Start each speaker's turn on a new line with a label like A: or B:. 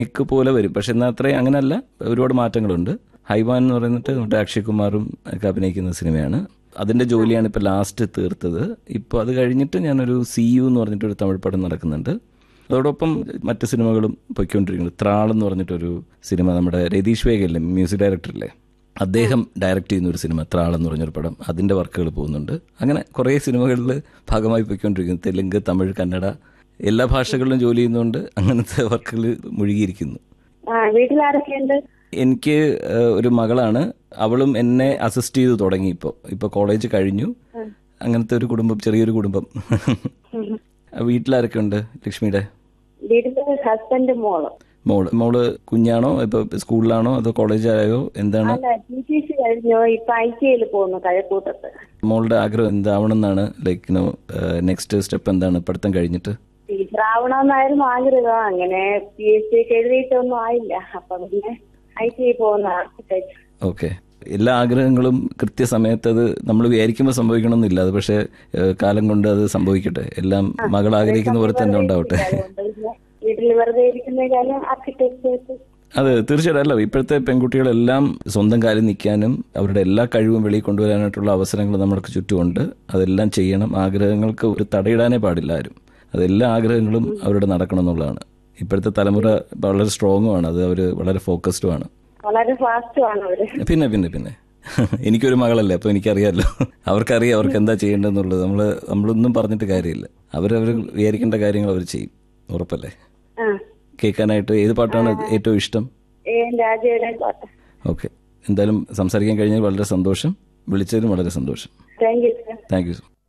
A: മിക്ക് പോലെ വരും പക്ഷെ എന്നാൽ അത്രയും അങ്ങനല്ല ഒരുപാട് മാറ്റങ്ങളുണ്ട് ഹൈവാൻ എന്ന് പറയുന്നിട്ട് നമ്മുടെ അക്ഷയ് കുമാറും ഒക്കെ അഭിനയിക്കുന്ന സിനിമയാണ് അതിന്റെ ജോലിയാണ് ഇപ്പോൾ ലാസ്റ്റ് തീർത്തത് ഇപ്പോൾ അത് കഴിഞ്ഞിട്ട് ഞാനൊരു സി യു എന്ന് പറഞ്ഞിട്ടൊരു തമിഴ് പടം നടക്കുന്നുണ്ട് അതോടൊപ്പം മറ്റ് സിനിമകളും പൊയ്ക്കൊണ്ടിരിക്കുന്നത് ത്രാൾ എന്ന് പറഞ്ഞിട്ടൊരു സിനിമ നമ്മുടെ രതീഷ് വേഗല്ലേ മ്യൂസിക് ഡയറക്ടറല്ലേ അദ്ദേഹം ഡയറക്റ്റ് ചെയ്യുന്ന ഒരു സിനിമ ത്രാൾ എന്ന് പറഞ്ഞൊരു പടം അതിന്റെ വർക്കുകൾ പോകുന്നുണ്ട് അങ്ങനെ കുറേ സിനിമകളിൽ ഭാഗമായി പോയിക്കൊണ്ടിരിക്കുന്നു തെലുങ്ക് തമിഴ് കന്നഡ എല്ലാ ഭാഷകളിലും ജോലി ചെയ്യുന്നതുകൊണ്ട് അങ്ങനത്തെ വർക്കുകൾ മുഴുകിയിരിക്കുന്നു
B: ആ വീട്ടിൽ ആരൊക്കെയുണ്ട്
A: എനിക്ക് ഏഹ്, ഒരു മകളാണ് അവളും എന്നെ അസിസ്റ്റ് ചെയ്ത് തുടങ്ങി ഇപ്പോൾ ഇപ്പോൾ കോളേജ് കഴിഞ്ഞു അങ്ങനത്തെ ഒരു കുടുംബം ചെറിയൊരു കുടുംബം വീട്ടിലാരൊക്കെ ഉണ്ട് ലക്ഷ്മിയുടെ
B: വീട്ടില് ഹസ്ബൻഡ് മോള്
A: മോള് മോള് കുഞ്ഞാണോ ഇപ്പൊ സ്കൂളിലാണോ അതോ കോളേജായോ എന്താണ്
B: അല്ല ടി ടി സി കഴിഞ്ഞു ഇപ്പൊ ഐ ടി ഐയിൽ പോകുന്നു കഴക്കൂട്ടത്ത്
A: മോളുടെ ആഗ്രഹം എന്താവണം എന്നാണ് ലൈക്ക് നോ നെക്സ്റ്റ് സ്റ്റെപ്പ് എന്താണ് പഠിത്തം കഴിഞ്ഞിട്ട്
B: ടീച്ചർ ആവണമെന്നായിരുന്നു ആഗ്രഹം അങ്ങനെ പി എസ് സി ഒക്കെ എഴുതിയിട്ടൊന്നും ആയില്ല അപ്പൊ പിന്നെ ഐ ടി ഐ പോകുന്ന ആർക്കിടെക്ട്
A: ഓക്കെ എല്ലാ ആഗ്രഹങ്ങളും കൃത്യസമയത്ത് അത് നമ്മൾ വിചാരിക്കുമ്പോൾ സംഭവിക്കണമെന്നില്ല അത് പക്ഷേ ഏഹ്, കാലം കൊണ്ട് അത് സംഭവിക്കട്ടെ എല്ലാം മകൾ ആഗ്രഹിക്കുന്ന പോലെ തന്നെ ഉണ്ടാവട്ടെ
B: വീട്ടിൽ വെറുതെ ഇരിക്കുന്നേക്കാളും ആർക്കിടെക്ചേഴ്സ്
A: അതെ തീർച്ചയായിട്ടും അല്ല ഇപ്പോഴത്തെ പെൺകുട്ടികളെല്ലാം സ്വന്തം കാലിൽ നിൽക്കാനും അവരുടെ എല്ലാ കഴിവും വെളിയിൽ കൊണ്ടുവരാനായിട്ടുള്ള അവസരങ്ങൾ നമ്മൾക്ക് ചുറ്റുമുണ്ട് അതെല്ലാം ചെയ്യണം ആഗ്രഹങ്ങൾക്ക് ഒരു തടയിടാനേ പാടില്ല ആരും അതെല്ലാ ആഗ്രഹങ്ങളും അവരുടെ നടക്കണം എന്നുള്ളതാണ് ഇപ്പോഴത്തെ തലമുറ വളരെ സ്ട്രോങ്ങുമാണ് അത് അവർ വളരെ ഫോക്കസ്ഡുമാണ്
B: വളരെ ഫാസ്റ്റുമാണ് അവര്
A: പിന്നെ പിന്നെ പിന്നെ എനിക്കൊരു മകളല്ലേ അപ്പൊ എനിക്കറിയാമല്ലോ അവർക്കറിയാം അവർക്ക് എന്താ ചെയ്യേണ്ടതെന്നുള്ളത് നമ്മൾ നമ്മളൊന്നും പറഞ്ഞിട്ട് കാര്യമില്ല അവരവർ വിചാരിക്കേണ്ട കാര്യങ്ങൾ അവർ ചെയ്യും ഉറപ്പല്ലേ
B: ആ
A: കേൾക്കാനായിട്ട് ഏത് പാട്ടാണ് ഏറ്റവും ഇഷ്ടം
B: ഏ രാജയുടെ പാട്ട്
A: ഓക്കെ എന്തായാലും സംസാരിക്കാൻ കഴിഞ്ഞാൽ വളരെ സന്തോഷം വിളിച്ചതിലും വളരെ സന്തോഷം
B: thank you sir
A: thank U